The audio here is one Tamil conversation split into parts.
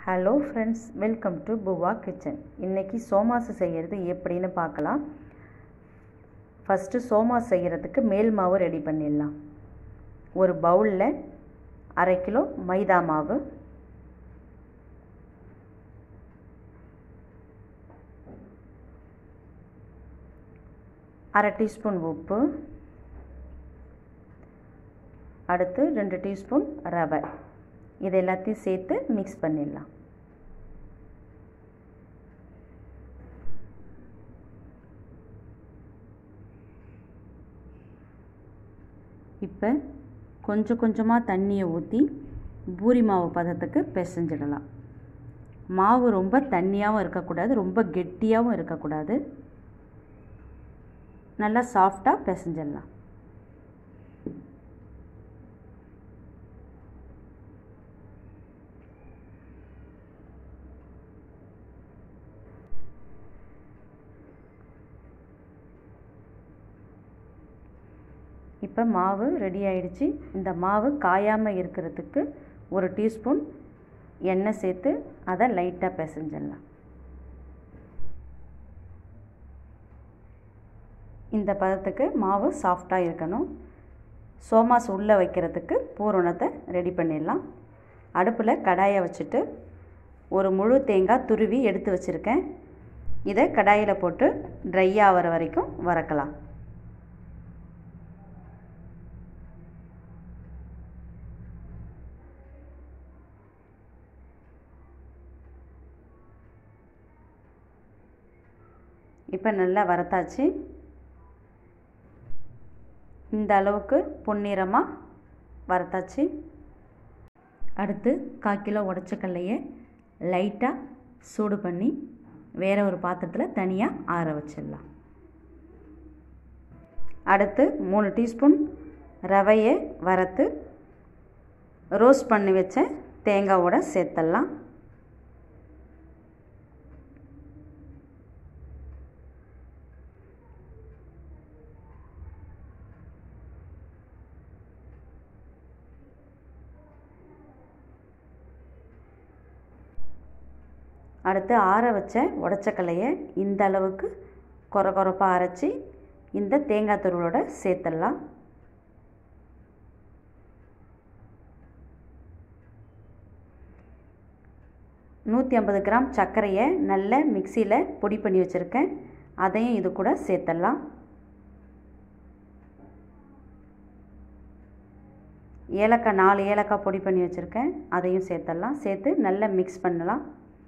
hello friends welcome to Buva kitchen இன்றைக்கி சோமாசு செய்கிறது எப்படின்னு பார்க்கலாம் ஃபஸ்ட்டு சோமாஸ் செய்கிறதுக்கு மேல் மாவு ரெடி பண்ணிடலாம் ஒரு பவுலில் அரை கிலோ மைதா மாவு அரை டீஸ்பூன் உப்பு அடுத்து ரெண்டு டீஸ்பூன் ரவை இது எல்லாத்தையும் சேர்த்து மிக்ஸ் பண்ணிடலாம் இப்போ கொஞ்சம் கொஞ்சமாக தண்ணியை ஊற்றி பூரி மாவு பதத்துக்கு பிசைஞ்சிடலாம் மாவு ரொம்ப தண்ணியாகவும் இருக்கக்கூடாது ரொம்ப கெட்டியாகவும் இருக்கக்கூடாது நல்லா சாஃப்டாக பிசைஞ்சிடலாம் இப்போ மாவு ரெடி ஆயிடுச்சு இந்த மாவு காயாமல் இருக்கிறதுக்கு ஒரு டீஸ்பூன் எண்ணெய் சேர்த்து அதை லைட்டாக பிசைஞ்சிடலாம் இந்த பதத்துக்கு மாவு சாஃப்டாக இருக்கணும் சோமாஸ் உள்ளே வைக்கிறதுக்கு பூரணத்தை ரெடி பண்ணிடலாம் அடுப்பில் கடாயை வச்சுட்டு ஒரு முழு தேங்காய் துருவி எடுத்து வச்சுருக்கேன் இதை கடாயில் போட்டு ட்ரை ஆகிற வரைக்கும் வறக்கலாம் இப்போ நல்லா வறுத்தாச்சு இந்த அளவுக்கு பொன்னிறமாக வறுத்தாச்சு அடுத்து கால் கிலோ உடச்சக்கல்லையை லைட்டாக சூடு பண்ணி வேறு ஒரு பாத்திரத்தில் தனியாக ஆற வச்சிடலாம் அடுத்து மூணு டீஸ்பூன் ரவையை வறுத்து ரோஸ்ட் பண்ணி வச்ச தேங்காவோட சேர்த்துடலாம் அடுத்து ஆற வச்ச உடச்சக்கல்லையை இந்த அளவுக்கு கொர கொரப்பாக அரைச்சி இந்த தேங்காய் துருளோட சேர்த்துடலாம் நூற்றி ஐம்பது கிராம் சர்க்கரையை நல்ல மிக்சியில் பொடி பண்ணி வச்சுருக்கேன் அதையும் இது கூட சேர்த்துடலாம் ஏலக்காய் நாலு ஏலக்காய் பொடி பண்ணி வச்சுருக்கேன் அதையும் சேர்த்துடலாம் சேர்த்து நல்லா மிக்ஸ் பண்ணலாம்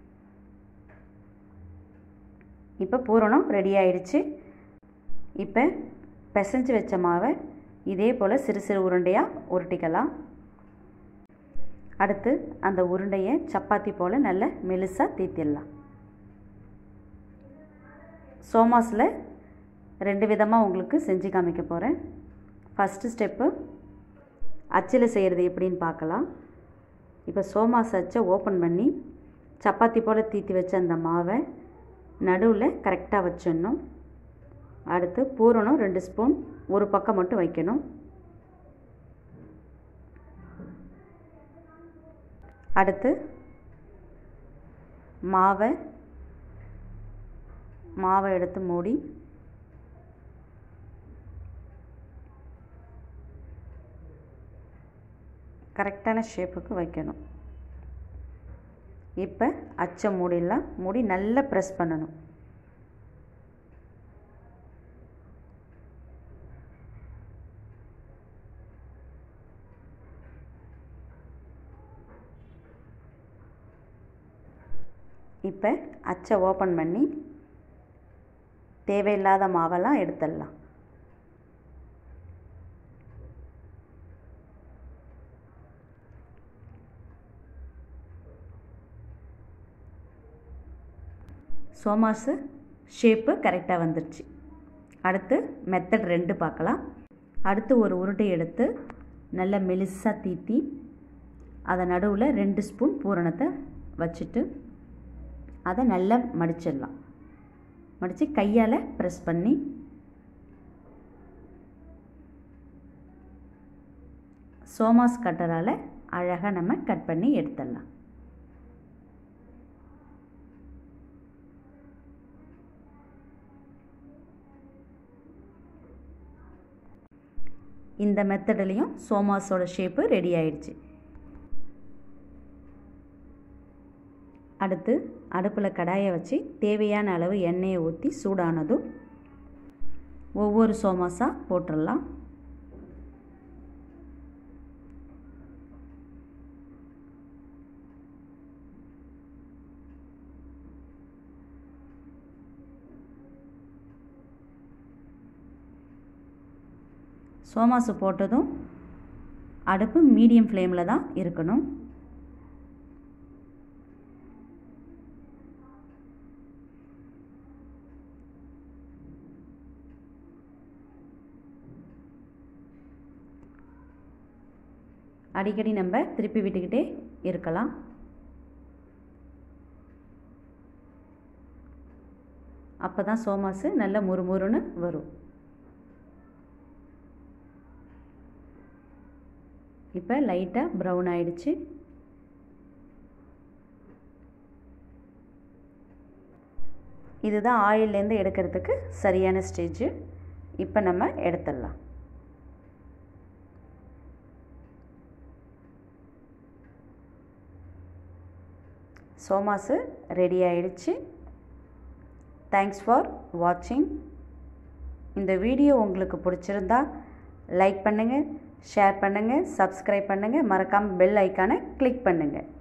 இப்போ பூரணம் ரெடி ஆயிடுச்சு இப்போ பிசைஞ்சு வச்ச மாவை இதே போல் சிறு சிறு உருண்டையாக உருட்டிக்கலாம் அடுத்து அந்த உருண்டையை சப்பாத்தி போல் நல்ல மெலிசாக தீத்திடலாம் சோமாஸில் ரெண்டு விதமாக உங்களுக்கு செஞ்சு காமிக்க போகிறேன் ஃபஸ்ட்டு ஸ்டெப்பு அச்சில் செய்கிறது எப்படின்னு பார்க்கலாம் இப்போ சோமாஸ் அச்சை ஓப்பன் பண்ணி சப்பாத்தி போல் தீத்தி வச்ச அந்த மாவை நடுவில் கரெக்டாக வச்சிடணும் அடுத்து பூரணம் ரெண்டு ஸ்பூன் ஒரு பக்கம் மட்டும் வைக்கணும் அடுத்து மாவை மாவை எடுத்து மூடி கரெக்டான ஷேப்புக்கு வைக்கணும் இப்போ அச்சை மூடிடலாம் மூடி நல்லா ப்ரெஸ் பண்ணணும் இப்போ அச்சை ஓப்பன் பண்ணி தேவையில்லாத மாவெல்லாம் எடுத்துடலாம் சோமாஸு ஷேப்பு கரெக்டாக வந்துருச்சு அடுத்து மெத்தட் ரெண்டு பார்க்கலாம் அடுத்து ஒரு உருட்டை எடுத்து நல்ல மெலிசாக தீத்தி அதை நடுவில் ரெண்டு ஸ்பூன் பூரணத்தை வச்சுட்டு அதை நல்லா மடிச்சிடலாம் மடித்து கையால் ப்ரெஸ் பண்ணி சோமாஸ் கட்டரால் அழகாக நம்ம கட் பண்ணி எடுத்துடலாம் இந்த மெத்தட்லேயும் சோமாஸோட ஷேப்பு ரெடி ஆயிடுச்சு அடுத்து அடுப்பில் கடாயை வச்சு தேவையான அளவு எண்ணெயை ஊற்றி சூடானதும் ஒவ்வொரு சோமாஸாக போட்டுடலாம் சோமாசு போட்டதும் அடுப்பு மீடியம் ஃப்ளேமில் தான் இருக்கணும் அடிக்கடி நம்ம திருப்பி விட்டுக்கிட்டே இருக்கலாம் அப்போ தான் சோமாசு நல்ல முறுமுறுன்னு வரும் இப்போ லைட்டாக ப்ரௌன் ஆயிடுச்சு இதுதான் ஆயிலேருந்து எடுக்கிறதுக்கு சரியான ஸ்டேஜு இப்போ நம்ம எடுத்துடலாம் சோமாஸு ரெடி ஆயிடுச்சு தேங்க்ஸ் ஃபார் வாட்சிங் இந்த வீடியோ உங்களுக்கு பிடிச்சிருந்தா லைக் பண்ணுங்கள் ஷேர் பண்ணுங்கள் சப்ஸ்கிரைப் பண்ணுங்கள் மறக்காமல் பெல் ஐக்கானை கிளிக் பண்ணுங்கள்